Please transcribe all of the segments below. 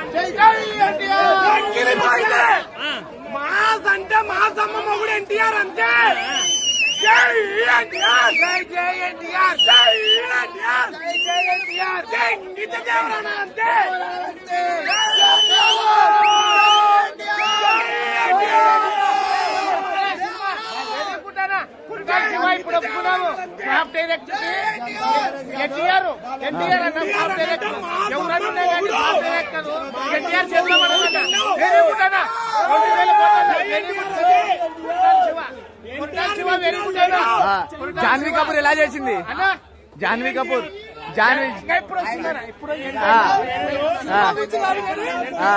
తగ్గిపోయింది. మాస్ అంటే మాస్ అమ్మ మొగుడు ఎన్టీఆర్ అంతే జై ఎన్టీఆర్ జై జై ఎన్టీఆర్ జై ఎన్టీఆర్ జై జై ఎన్టీఆర్ జై నిజ దేవరణ అంతే ఇప్పుడు ఒప్పుకున్నాము క్రాఫ్ట్ డైరెక్టర్ ఎన్టీఆర్ ఎన్టీఆర్ అన్న క్రాఫ్ట్ డైరెక్టర్ ఎవరన్నా కానీ క్రాఫ్ట్ డైరెక్టర్ ఎన్టీఆర్ చేతిలో పడదన్న వెరీ గుడ్ అన్న రెండు వేల కోట్ల వెరీ గుడ్ శివ కొట్టాలి శివ వెరీ గుడ్ అన్న జాన్వీ కపూర్ ఎలా చేసింది అన్న జాన్వీ కపూర్ జాన్వీ ఇంకా ఇప్పుడు వస్తుందన్న ఇప్పుడు ఆ, ఆ, ఆ.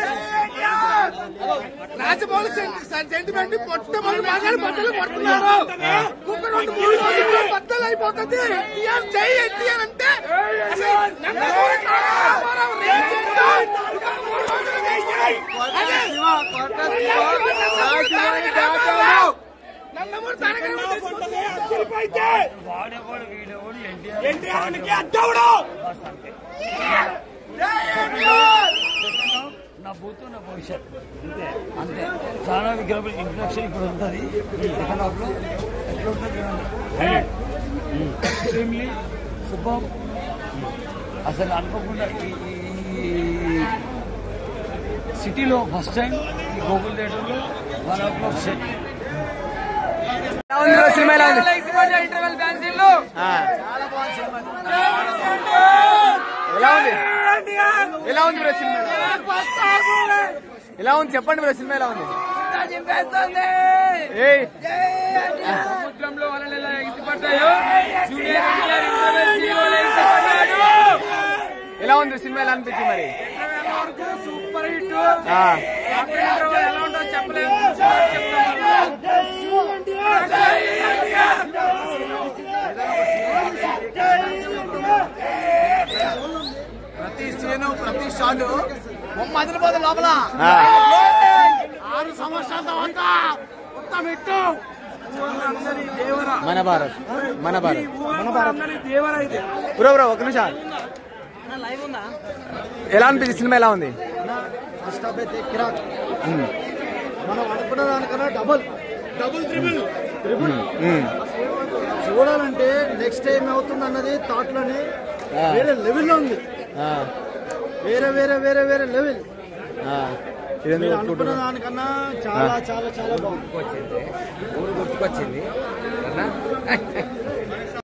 రాజమౌళి సెంటిమెంట్ మొట్టమొదటి మాట్లాడి బట్టలు పడుతున్నారు కుక్క రెండు మూడు రోజుల్లో బట్టలు అయిపోతుంది ఎన్టీఆర్ జై ఎన్టీఆర్ అంటే అసలు నందమూరి రామారావు రేంజెంట్ ఇంకా మూడు రోజులు జై అదే. నందమూరి తారక రామారావు తెలిపైతే ఎన్టీఆర్కి అడ్డవుడు జై ఎన్టీఆర్ నా భూతో నా భవిష్యత్ అంతే అంతే చాలా విగ్రహం ఇంట్రడక్షన్ ఇప్పుడు ఉంటుంది సెకండ్ హాఫ్ లో ఎట్లా ఉంటుంది ఎక్స్ట్రీమ్లీ సూపర్ అసలు అనుకోకుండా ఈ- ఈ సిటీలో ఫస్ట్ టైం ఈ గోకుల్ థియేటర్లో వన్ ఓ క్లాక్ సెట్ ఎలా ఉంది బ్రో సినిమా ఎలా ఉంది ఇంటర్వెల్ ఫ్యాన్సీలు ఆ. ఎలా ఉంది ఎలా ఉంది బ్రో సినిమా ఎలా ఉంది చెప్పండి బ్రో సినిమా ఎలా ఉంది ఏయ్ సముద్రంలో వలలు ఎలా ఎగిసిపడ్డాయో జూనియర్ ఎన్టీఆర్ ఇంటర్వెల్ సీఓలో ఎగిసిపడ్డాడు ఎలా ఉంది సినిమా ఎలా అనిపించింది మరి సూపర్ హిట్ ఆ. ఇంటర్వెల్ ఎలా ఉంటుందో చెప్పలేము చెప్తాను ప్రతి సీను ప్రతి షాట్ బొమ్మ అదిరిపోతుంది లోపల ఆ. ఆరు సంవత్సరాల తర్వాత మొత్తం ఇట్టు మన భారత్ మన భారత్ మన భారత్ దేవరా ఇది బ్రో బ్రో ఒక నిమిషం ఎలా అనిపించింది సినిమా ఎలా ఉంది ఫస్ట్ హాఫ్ అయితే కిరాక్ మనం అనుకున్న దానికన్నా డబుల్ డబుల్ త్రిబుల్ త్రిబుల్ ఉమ్. చూడాలంటే నెక్స్ట్ టైం అవుతుంది అన్నది థాట్ లోనే ఆ. వేరే లెవెల్ లో ఉంది ఆ. వేరే వేరే వేరే వేరే లెవెల్ ఆ. ఇదెందుకు మీరు అనుకున్న ఒప్పుకుంటున్నావు? దానికన్నా చాలా చాలా చాలా బాగుంది ఊరు గుర్తుకొచ్చింది అన్నా